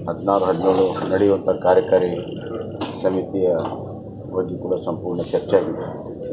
ಹದಿನಾರು ಹದಿನೇಳು ನಡೆಯುವಂಥ ಕಾರ್ಯಕಾರಿ ಸಮಿತಿಯ ಬಗ್ಗೆ ಕೂಡ ಸಂಪೂರ್ಣ ಚರ್ಚೆ ಆಗಿದೆ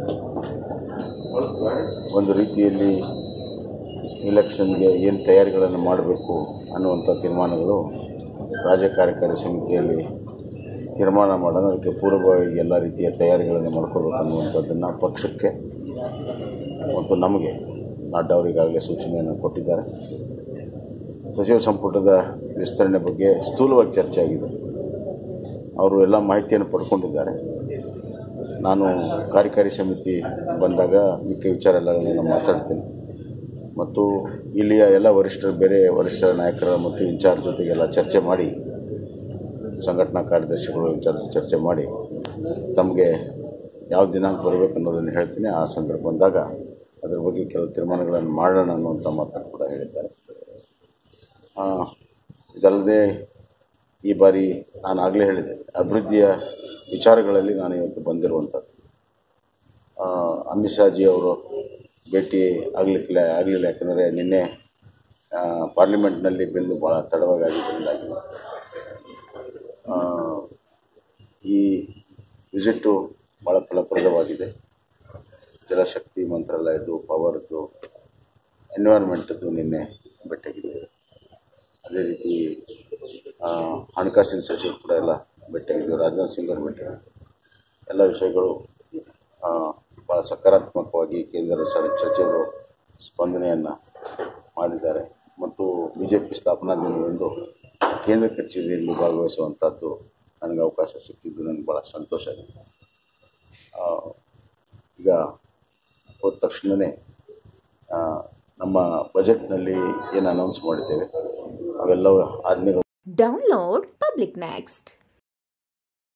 ಒಂದು ರೀತಿಯಲ್ಲಿ ಇಲೆಕ್ಷನ್ಗೆ ಏನು ತಯಾರಿಗಳನ್ನು ಮಾಡಬೇಕು ಅನ್ನುವಂಥ ತೀರ್ಮಾನಗಳು ರಾಜ್ಯ ಕಾರ್ಯಕಾರಿ ಸಮಿತಿಯಲ್ಲಿ ತೀರ್ಮಾನ ಮಾಡೋಣ ಅದಕ್ಕೆ ಪೂರ್ವಭಾವಿ ಎಲ್ಲ ರೀತಿಯ ತಯಾರಿಗಳನ್ನು ಮಾಡ್ಕೋಬೇಕು ಅನ್ನುವಂಥದ್ದನ್ನು ಪಕ್ಷಕ್ಕೆ ಮತ್ತು ನಮಗೆ ನಡ್ಡಾ ಅವರಿಗಾಗಲೇ ಸೂಚನೆಯನ್ನು ಕೊಟ್ಟಿದ್ದಾರೆ ಸಚಿವ ಸಂಪುಟದ ವಿಸ್ತರಣೆ ಬಗ್ಗೆ ಸ್ಥೂಲವಾಗಿ ಚರ್ಚೆ ಆಗಿದೆ ಅವರು ಎಲ್ಲ ಮಾಹಿತಿಯನ್ನು ಪಡ್ಕೊಂಡಿದ್ದಾರೆ ನಾನು ಕಾರ್ಯಕಾರಿ ಸಮಿತಿ ಬಂದಾಗ ಮಿಕ್ಕ ವಿಚಾರ ಎಲ್ಲಗಳನ್ನು ಮಾತಾಡ್ತೀನಿ ಮತ್ತು ಇಲ್ಲಿಯ ಎಲ್ಲ ವರಿಷ್ಠರು ಬೇರೆ ವರಿಷ್ಠರ ನಾಯಕರ ಮತ್ತು ಇನ್ಚಾರ್ಜ್ ಜೊತೆಗೆಲ್ಲ ಚರ್ಚೆ ಮಾಡಿ ಸಂಘಟನಾ ಕಾರ್ಯದರ್ಶಿಗಳು ಇನ್ಚಾರ್ಜ್ ಚರ್ಚೆ ಮಾಡಿ ತಮಗೆ ಯಾವ ದಿನಾಂಕ ಬರಬೇಕು ಅನ್ನೋದನ್ನು ಹೇಳ್ತೀನಿ ಆ ಸಂದರ್ಭ ಬಂದಾಗ ಅದರ ಬಗ್ಗೆ ಕೆಲವು ತೀರ್ಮಾನಗಳನ್ನು ಮಾಡೋಣ ಅನ್ನುವಂಥ ಮಾತನ್ನು ಕೂಡ ಹೇಳಿದ್ದಾರೆ ಆ, ಇದಲ್ಲದೆ ಈ ಬಾರಿ ನಾನು ಆಗಲೇ ಹೇಳಿದೆ ಅಭಿವೃದ್ಧಿಯ ವಿಚಾರಗಳಲ್ಲಿ ನಾನು ಇವತ್ತು ಬಂದಿರುವಂಥದ್ದು ಆ, ಅಮಿತ್ ಶಾಜಿ ಅವರು ಭೇಟಿ ಆಗಲಿಕ್ಕಿಲ್ಲ ಆಗಲಿಲ್ಲ ಯಾಕಂದರೆ ನಿನ್ನೆ ಆ, ಪಾರ್ಲಿಮೆಂಟ್ನಲ್ಲಿ ಬಿಲ್ಲು ಭಾಳ ತಡವಾಗಿ ಆಗಿದ್ದರಿಂದಾಗಿ ಆ, ಈ ವಿಸಿಟ್ಟು ಭಾಳ ಫಲಪ್ರದವಾಗಿದೆ ಜಲಶಕ್ತಿ ಮಂತ್ರಾಲಯದ್ದು ಪವರ್ದು ಎನ್ವಿರಾನ್ಮೆಂಟದ್ದು ನಿನ್ನೆ ಭೇಟಿಯಾಗಿದ್ದೇವೆ ಅದೇ ರೀತಿ ಆ, ಹಣಕಾಸಿನ ಸಚಿವರು ಕೂಡ ಎಲ್ಲ ಭೇಟಿಯಾಗಿದ್ದರು ರಾಜನಾಥ್ ಸಿಂಗ್ ಅವರು ಭೇಟಿಯಾಗಿದ್ದರು ಎಲ್ಲ ವಿಷಯಗಳು ಆ, ಭಾಳ ಸಕಾರಾತ್ಮಕವಾಗಿ ಕೇಂದ್ರ ಸ- ಸಚಿವರು ಸ್ಪಂದನೆಯನ್ನು ಮಾಡಿದ್ದಾರೆ ಮತ್ತು ಬಿ ಜೆ ಪಿ ಸ್ಥಾಪನಾ ದಿನದಂದು ಕೇಂದ್ರ ಕಚೇರಿಯಲ್ಲಿ ಭಾಗವಹಿಸುವಂಥದ್ದು ನನಗೆ ಅವಕಾಶ ಸಿಕ್ಕಿದ್ದು ನನಗೆ ಭಾಳ ಸಂತೋಷ ಆಗಿದೆ ಆ, ಈಗ ಹೋದ ತಕ್ಷಣವೇ ಆ, ನಮ್ಮ ಬಜೆಟ್ನಲ್ಲಿ ಏನು ಅನೌನ್ಸ್ ಮಾಡಿದ್ದೇವೆ ಅವೆಲ್ಲವೂ ಆದ್ಮೇಲೆ Download Public Next.